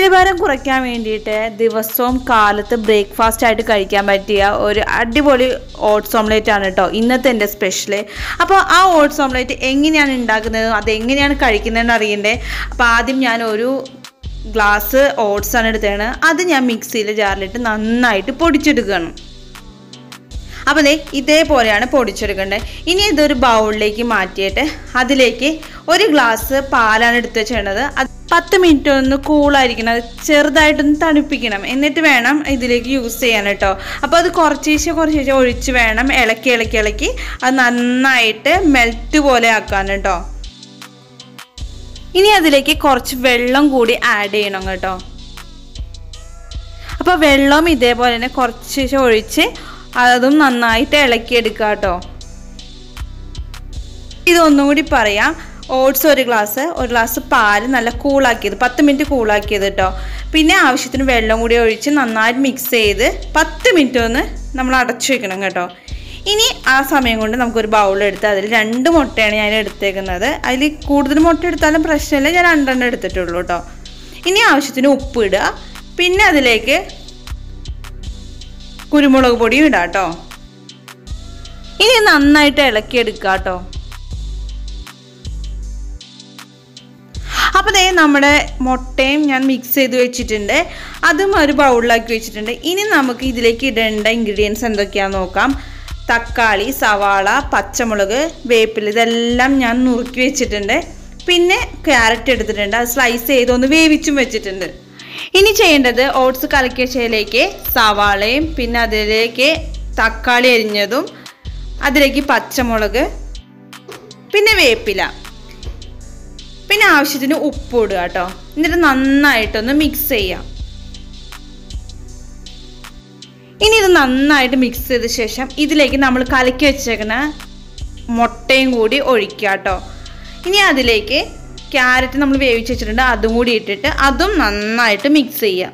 അമിതഭാരം കുറയ്ക്കാൻ വേണ്ടിയിട്ട് ദിവസവും കാലത്ത് ബ്രേക്ക്ഫാസ്റ്റ് ആയിട്ട് കഴിക്കാൻ പറ്റിയ ഒരു അടിപൊളി ഓട്സ് ഓംലേറ്റ് ആണ് കേട്ടോ ഇന്നത്തെ എൻ്റെ സ്പെഷ്യൽ അപ്പോൾ ആ ഓട്സ് ഓംലേറ്റ് എങ്ങനെയാണ് ഉണ്ടാക്കുന്നത് അത് എങ്ങനെയാണ് കഴിക്കുന്നതെന്ന് അറിയണ്ടേ അപ്പോൾ ആദ്യം ഞാൻ ഒരു ഗ്ലാസ് ഓട്സ് ആണ് എടുത്തതാണ് അത് ഞാൻ മിക്സിയിൽ ജാറിലിട്ട് നന്നായിട്ട് പൊടിച്ചെടുക്കുകയാണ് അപ്പോൾ ദേ ഇതേപോലെയാണ് പൊടിച്ചെടുക്കേണ്ടത് ഇനി ഇതൊരു ബൗളിലേക്ക് മാറ്റിയിട്ട് അതിലേക്ക് ഒരു ഗ്ലാസ് പാലാണ് എടുത്ത് വെച്ചേണ്ടത് അത് പത്ത് മിനിറ്റ് ഒന്ന് കൂളായിരിക്കണം അത് ചെറുതായിട്ടൊന്ന് തണുപ്പിക്കണം എന്നിട്ട് വേണം ഇതിലേക്ക് യൂസ് ചെയ്യാൻ കേട്ടോ അപ്പോൾ അത് കുറച്ചേശ്ശെ കുറച്ചേശ്ശെ ഒഴിച്ച് വേണം ഇളക്കി ഇളക്കി ഇളക്കി അത് നന്നായിട്ട് മെൽറ്റ് പോലെ ആക്കാൻ കേട്ടോ ഇനി അതിലേക്ക് കുറച്ച് വെള്ളം കൂടി ആഡ് ചെയ്യണം കേട്ടോ അപ്പോൾ വെള്ളം ഇതേപോലെ തന്നെ കുറച്ച് ഒഴിച്ച് അതും നന്നായിട്ട് ഇളക്കിയെടുക്കുക കേട്ടോ ഇതൊന്നും കൂടി പറയാം ഓട്സ് ഒരു ഗ്ലാസ് ഒരു ഗ്ലാസ് പാല് നല്ല കൂളാക്കിയത് പത്ത് മിനിറ്റ് കൂളാക്കിയത് കേട്ടോ പിന്നെ ആവശ്യത്തിന് വെള്ളം കൂടി ഒഴിച്ച് നന്നായിട്ട് മിക്സ് ചെയ്ത് പത്ത് മിനിറ്റ് ഒന്ന് നമ്മൾ അടച്ചു വെക്കണം കേട്ടോ ഇനി ആ സമയം കൊണ്ട് നമുക്കൊരു ബൗളെടുത്ത് അതിൽ രണ്ട് മുട്ടയാണ് ഞാൻ എടുത്തേക്കുന്നത് അതിൽ കൂടുതൽ മുട്ട എടുത്താലും പ്രശ്നമില്ല ഞാൻ രണ്ടെണ്ണം എടുത്തിട്ടുള്ളൂ കേട്ടോ ഇനി ആവശ്യത്തിന് ഉപ്പ് ഇടുക പിന്നെ അതിലേക്ക് കുരുമുളക് പൊടിയും ഇടാം കേട്ടോ ഇനി നന്നായിട്ട് ഇളക്കിയെടുക്കുക കേട്ടോ അപ്പോൾ ദേ നമ്മുടെ മുട്ടയും ഞാൻ മിക്സ് ചെയ്ത് വെച്ചിട്ടുണ്ട് അതും ഒരു ബൗളിലാക്കി വെച്ചിട്ടുണ്ട് ഇനി നമുക്ക് ഇതിലേക്ക് ഇടേണ്ട ഇൻഗ്രീഡിയൻസ് എന്തൊക്കെയാണെന്ന് നോക്കാം തക്കാളി സവാള പച്ചമുളക് വേപ്പില ഇതെല്ലാം ഞാൻ നുറുക്കി വെച്ചിട്ടുണ്ട് പിന്നെ ക്യാരറ്റ് എടുത്തിട്ടുണ്ട് അത് സ്ലൈസ് ചെയ്ത് ഒന്ന് വേവിച്ചും വെച്ചിട്ടുണ്ട് ഇനി ചെയ്യേണ്ടത് ഓട്സ് കലക്കിയ ശേലേക്ക് സവാളയും പിന്നെ അതിലേക്ക് തക്കാളി അരിഞ്ഞതും അതിലേക്ക് പച്ചമുളക് പിന്നെ വേപ്പില പിന്നെ ആവശ്യത്തിന് ഉപ്പ് ഇടുക കേട്ടോ എന്നിട്ട് നന്നായിട്ടൊന്ന് മിക്സ് ചെയ്യാം ഇനി ഇത് നന്നായിട്ട് മിക്സ് ചെയ്ത ശേഷം ഇതിലേക്ക് നമ്മൾ കലക്കി വെച്ചേക്കുന്ന മുട്ടയും കൂടി ഒഴിക്കുക കേട്ടോ ഇനി അതിലേക്ക് ക്യാരറ്റ് നമ്മൾ വേവിച്ച് വെച്ചിട്ടുണ്ട് അതും കൂടി ഇട്ടിട്ട് അതും നന്നായിട്ട് മിക്സ് ചെയ്യുക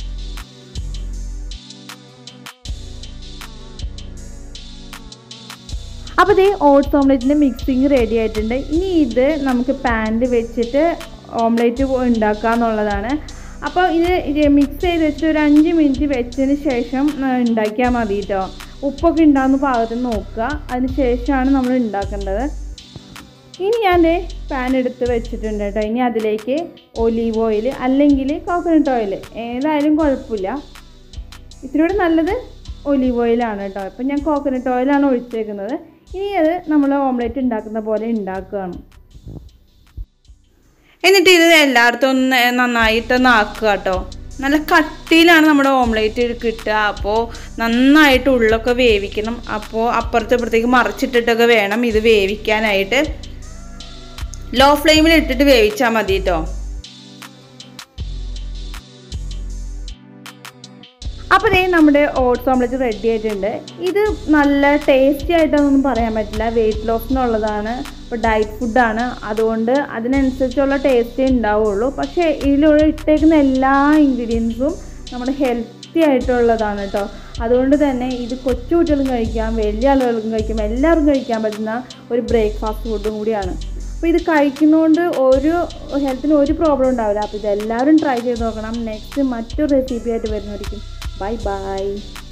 അപ്പോൾ ഇതേ ഓട്സ് ഓംലെറ്റിൻ്റെ മിക്സിങ് റെഡി ആയിട്ടുണ്ട് ഇനി ഇത് നമുക്ക് പാനിൽ വെച്ചിട്ട് ഓംലെറ്റ് ഉണ്ടാക്കുക എന്നുള്ളതാണ് അപ്പോൾ ഇത് മിക്സ് ചെയ്ത് വെച്ചിട്ട് ഒരു അഞ്ച് മിനിറ്റ് വെച്ചതിന് ശേഷം ഉണ്ടാക്കിയാൽ മതി കേട്ടോ ഉപ്പൊക്കെ ഉണ്ടാകുന്ന പാകത്തിന് നോക്കുക അതിന് ശേഷമാണ് നമ്മൾ ഉണ്ടാക്കേണ്ടത് ഇനി ഞാൻ പാൻ എടുത്ത് വെച്ചിട്ടുണ്ട് കേട്ടോ ഇനി അതിലേക്ക് ഒലീവ് ഓയിൽ അല്ലെങ്കിൽ കോക്കനട്ട് ഓയിൽ ഏതായാലും കുഴപ്പമില്ല ഇത്തിരി നല്ലത് ഒലീവ് ഓയിലാണ് കേട്ടോ ഇപ്പം ഞാൻ കോക്കനട്ട് ഓയിലാണ് ഒഴിച്ചേക്കുന്നത് ഇനി അത് നമ്മൾ ഓംലെറ്റ് ഉണ്ടാക്കുന്ന പോലെ ഉണ്ടാക്കുകയാണ് എന്നിട്ട് ഇത് എല്ലായിടത്തും ഒന്ന് നന്നായിട്ടൊന്ന് ആക്കുക കേട്ടോ നല്ല കട്ടിയിലാണ് നമ്മുടെ ഓംലേറ്റ് കിട്ടുക അപ്പോൾ നന്നായിട്ട് ഉള്ളൊക്കെ വേവിക്കണം അപ്പോൾ അപ്പുറത്ത് ഇപ്പുറത്തേക്ക് മറിച്ചിട്ടിട്ടൊക്കെ വേണം ഇത് വേവിക്കാനായിട്ട് ലോ ഫ്ലെയിമിൽ ഇട്ടിട്ട് വേവിച്ചാൽ മതി കേട്ടോ അപ്പോൾ ദേ നമ്മുടെ ഓട്സ് ഓംലെറ്റ് റെഡി ആയിട്ടുണ്ട് ഇത് നല്ല ടേസ്റ്റി ആയിട്ടൊന്നും പറയാൻ പറ്റില്ല വെയിറ്റ് ലോസിനുള്ളതാണ് ഇപ്പോൾ ഡയറ്റ് ഫുഡാണ് അതുകൊണ്ട് അതിനനുസരിച്ചുള്ള ടേസ്റ്റേ ഉണ്ടാവുള്ളൂ പക്ഷേ ഇതിലൂടെ ഇട്ടേക്കുന്ന എല്ലാ ഇൻഗ്രീഡിയൻസും നമ്മുടെ ഹെൽത്തി ആയിട്ടുള്ളതാണ് കേട്ടോ അതുകൊണ്ട് തന്നെ ഇത് കൊച്ചു കുട്ടികളും കഴിക്കാം വലിയ ആളുകൾക്കും കഴിക്കാം എല്ലാവർക്കും കഴിക്കാൻ പറ്റുന്ന ഒരു ബ്രേക്ക്ഫാസ്റ്റ് ഫുഡും കൂടിയാണ് അപ്പോൾ ഇത് കഴിക്കുന്നതുകൊണ്ട് ഒരു ഹെൽത്തിന് ഒരു പ്രോബ്ലം ഉണ്ടാവില്ല അപ്പോൾ ഇതെല്ലാവരും ട്രൈ ചെയ്ത് നോക്കണം നെക്സ്റ്റ് മറ്റൊരു റെസിപ്പി ആയിട്ട് വരുന്നതായിരിക്കും ബൈ ബൈ